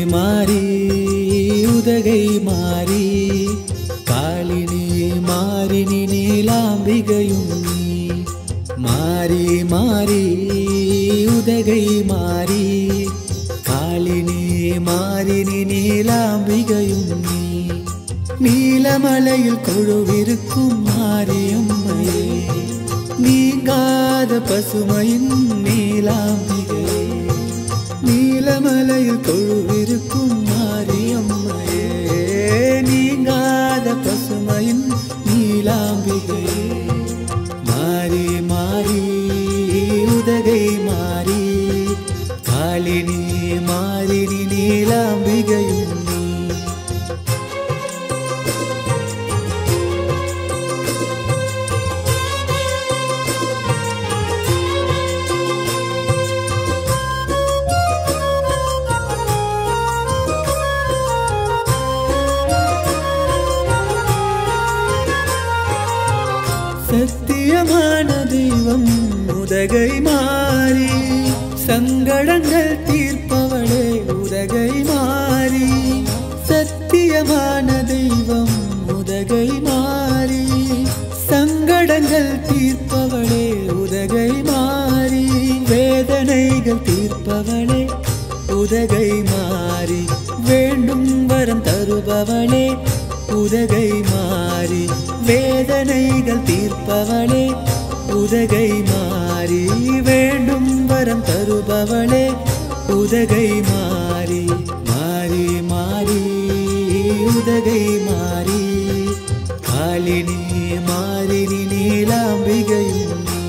மாறி உதகை மாறி காளினி மாறினி நீலாம்பிகையும் நீ மாறி மாறி உதகை மாறி காளினி மாறினி நீலாம்பிகையும் நீ நீலமலையில் கொழுவிருக்கும் மாரியம்மையே நீங்காத பசுமையின் நீலாம்பிகை நீலமலையில் கொழுவிருக்கும் மாரியம்மையே நீங்காத பசுமையின் நீலாம்பிகை மாறி மாறி உதகை மாறி காளினி மாறினி நீலாம்பிகையும் நீ சத்தியமான தெய்வம் உதகை மாறி சங்கடங்கள் தீர்ப்பவளே உதகை மாறி சத்தியமான தெய்வம் உதகை மாறி சங்கடங்கள் தீர்ப்பவளே உதகை மாறி வேதனைகள் தீர்ப்பவளே உதகை மாறி வேண்டும் வரம் தருபவளே உதகை மாறி வேதனைகள் தீர்ப்பவளே உதகை மாறி வேண்டும் வரம் தருபவளே உதகை மாறி மாறி மாறி உதகை மாறி காலினி மாறினி நீலாம்பிகையும் நீ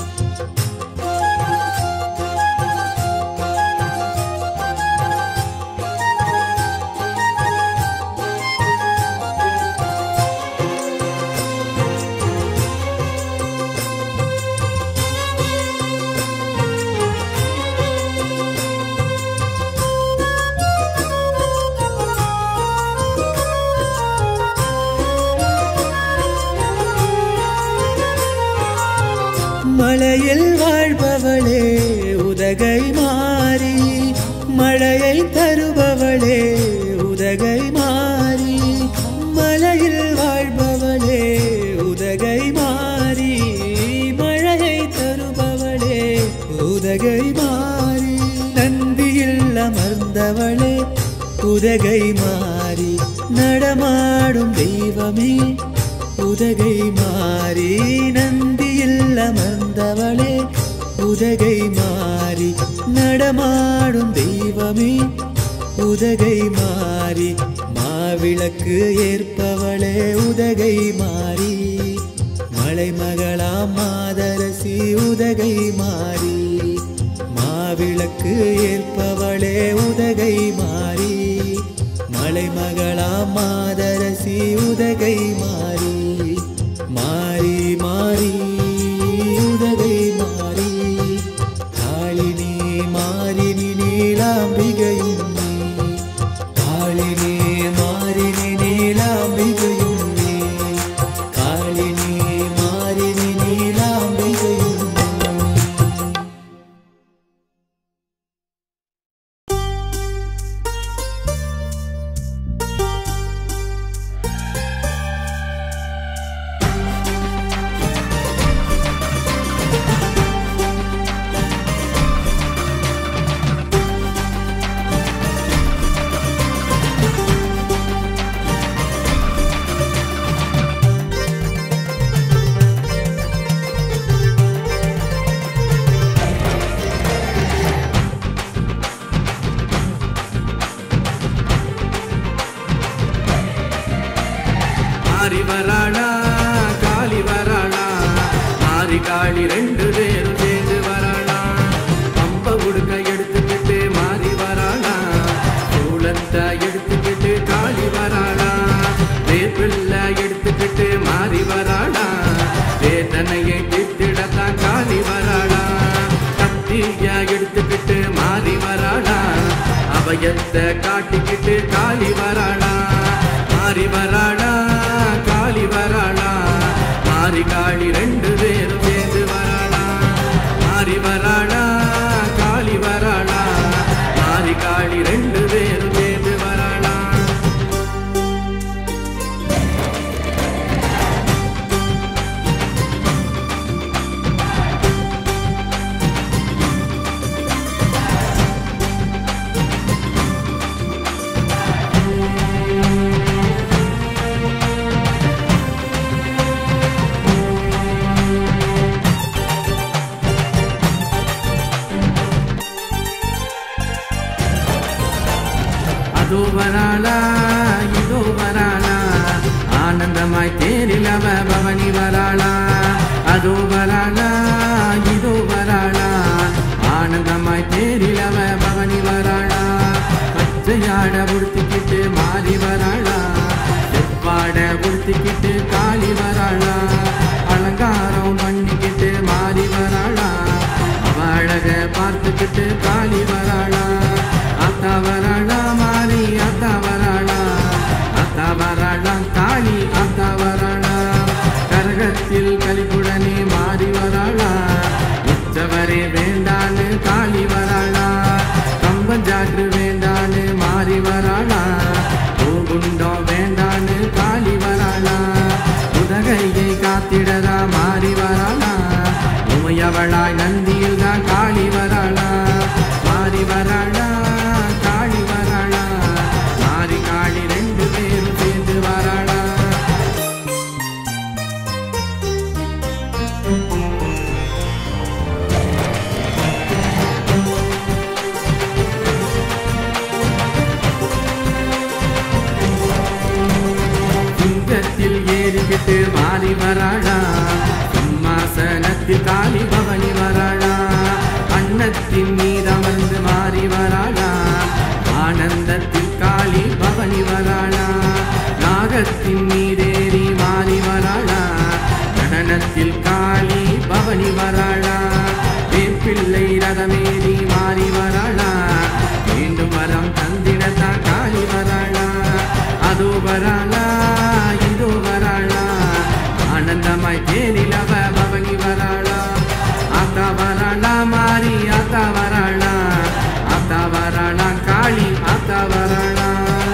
மலையில் வாழ்பவளே உதகை மாறி மழையை தருபவளே உதகை மாறி மலையில் வாழ்பவளே உதகை மாறி மழையை தருபவளே உதகை மாறி நந்தியில் அமர்ந்தவளே உதகை மாறி நடமாடும் தெய்வமே உதகை மாறி நந்தியில் அமர்ந்தவளே உதகை மாறி நடமாடும் தெய்வமே உதகை மாறி மாவிளக்கு ஏற்பவளே உதகை மாறி மலைமகளாம் மாதரசி உதகை மாறி மாவிளக்கு ஏற்பவளே உதகை மாறி மலைமகளாம் மாதரசி உதகை மாறி மாறி மாறி உதகை மாறி காளினி மாறினி நீலாம்பிகையும் நீ காளினி மாறினி நீலாம்பிகையும் நீ காளினி மாறினி நீலாம்பிகையும் நீ மாறி வராளா காளி வராளா மாறி காளி ரெண்டு பேரும் சேர்ந்து வராளா பம்ப உடுக்க எடுத்துக்கிட்டு மாறி வராளா சூளத்தை எடுத்துக்கிட்டு காளி வராளா வேப்பில்ல எடுத்துக்கிட்டு மாறி வராளா வேதனையை தீர்த்திடத்தான் காளி வராளா கத்திய எடுத்துக்கிட்டு மாறி வராளா அபயத்தை காட்டிக்கிட்டு காளி வராளா மாறி வராளா காளி வராளா மாறி காளி ரெண்டு பேரும் சேர்ந்து வராளா மாறி வராளா காளி வராளா மாறி காளி ரெண்டு பேரும் சேர்ந்து அதோ வராளா இதோ வராளா ஆனந்தமாய் தேரில் அவ பவனி வராளா அதோ வராளா இதோ வராளா ஆனந்தமாய் தேரில் அவ பவனி வராளா பச்சையாட உடுத்திக்கிட்டு மாறி வராளா செவ்வாட உடுத்திக்கிட்டு காளி வராளா அலங்காரம் பண்ணிக்கிட்டு மாறி வராளா அவ அழக பார்த்துக்கிட்டு காளி வராளா அத்தா வராளா மாறி அத்தா வராளா அத்தா வராளா காளி அத்தா வராளா கரகத்தில் கலிப்புடனே மாறி வராளா உச்சவரே வேண்டான்னு காளி வராளா கம்பஞ்சாற்று வேண்டான்னு மாறி வராளா பூகுண்டம் வேண்டான்னு காளி வராளா உதகையை காத்திடதா மாறி வராளா உமையவளாய் நந்தியில் தான் காளி வராளா மாறி வராளா காளி வராளா மாறி காளி ரெண்டு பேரும் சேர்ந்து வராளா சிங்கத்தில் ஏறிக்கிட்டு மாறி வராளா சிம்மாசனத்தில் காளி பவனி வராளா அன்னத்தின் மீது அமர்ந்து மாறி வராளா ஆனந்தத்தில் காளி பவனி வராளா நாகத்தின் மீதேறி மாறி வராளா நடனத்தில் காளி பவனி வராளா வேப்பிள்ளை ரதமேறி மாறி வராளா மீண்டும் வரம் தந்திடத்தான் காளி வராளா அதோ வராளா இதோ வராளா ஆனந்தமாய் தேரில் அவ பவனி வராளா ஆத்தா வராளா மாறி ஆத்தா வராளா ஆத்தா வராளா காளி ஆத்தா வராளா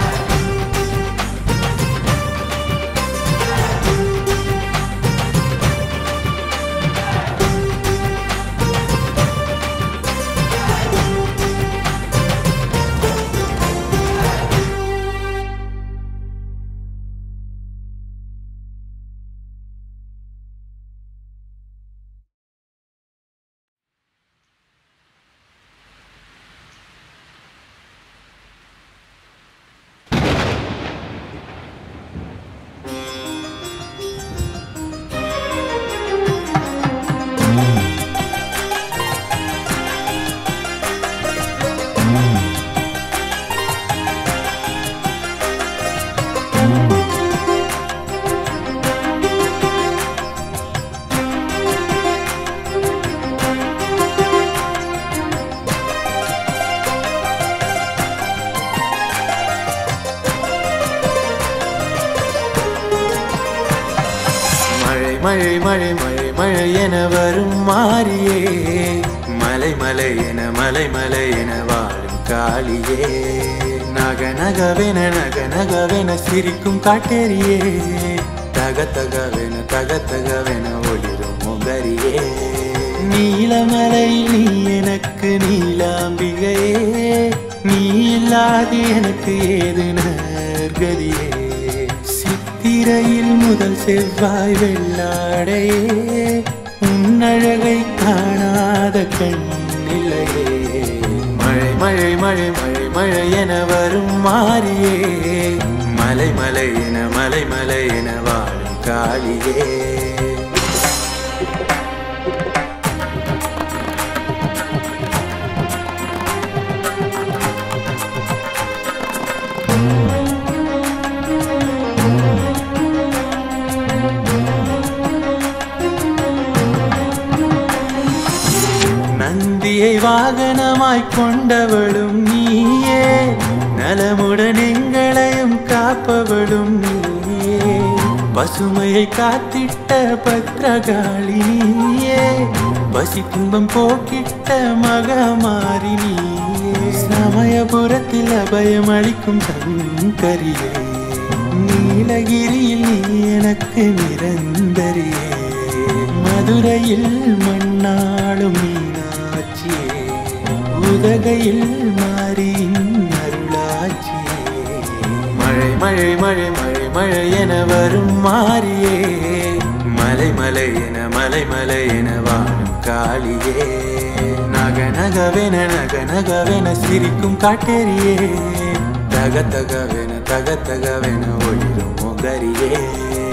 மழை மழை மழை மழை மழை என வரும் மாறியே மலை மலை என மலை மலை என வாழும் காளியே நக நகவென நக நகவென சிரிக்கும் காட்டேரியே தக தகவென தக தகவென ஒளிரும் முகரியே நீலமலை நீ எனக்கு நீலாம்பிகையே நீ இல்லாது எனக்கு ஏது நற்கதியே சித்திரையில் முதல் செவ்வாய் வெள்ளாடையே உன்னழகை காணாத கண்ணில்லையே மழை மழை மழை மழை மழை என வரும் மாறியே மலை மலை என மலை மலை என வாழும் காளியே நந்தியை வாகனமாய் கொண்டவளும் நீயே நலமுடன் எங்களையும் காப்பவளும் நீயே பசுமையை காத்திட்ட பத்ரகாளி நீயே பசி துன்பம் போக்கிட்ட மகமாரி நீயே சமயபுரத்தில் அபயம் அளிக்கும் சங்கரியே நீலகிரியில் நீ எனக்கு நிரந்தரியே மதுரையில் மண்ணாளும் மீனாட்சியே உதகையில் மாறியின் அருளாட்சியே மழை மழை மழை மழை மழை என வரும் மாறியே மலை மலை என மலை மலை என வாழும் காளியே நக நகவென நக நகவென சிரிக்கும் காட்டேரியே தக தகவென தக தகவென ஒளிரும் முகரியே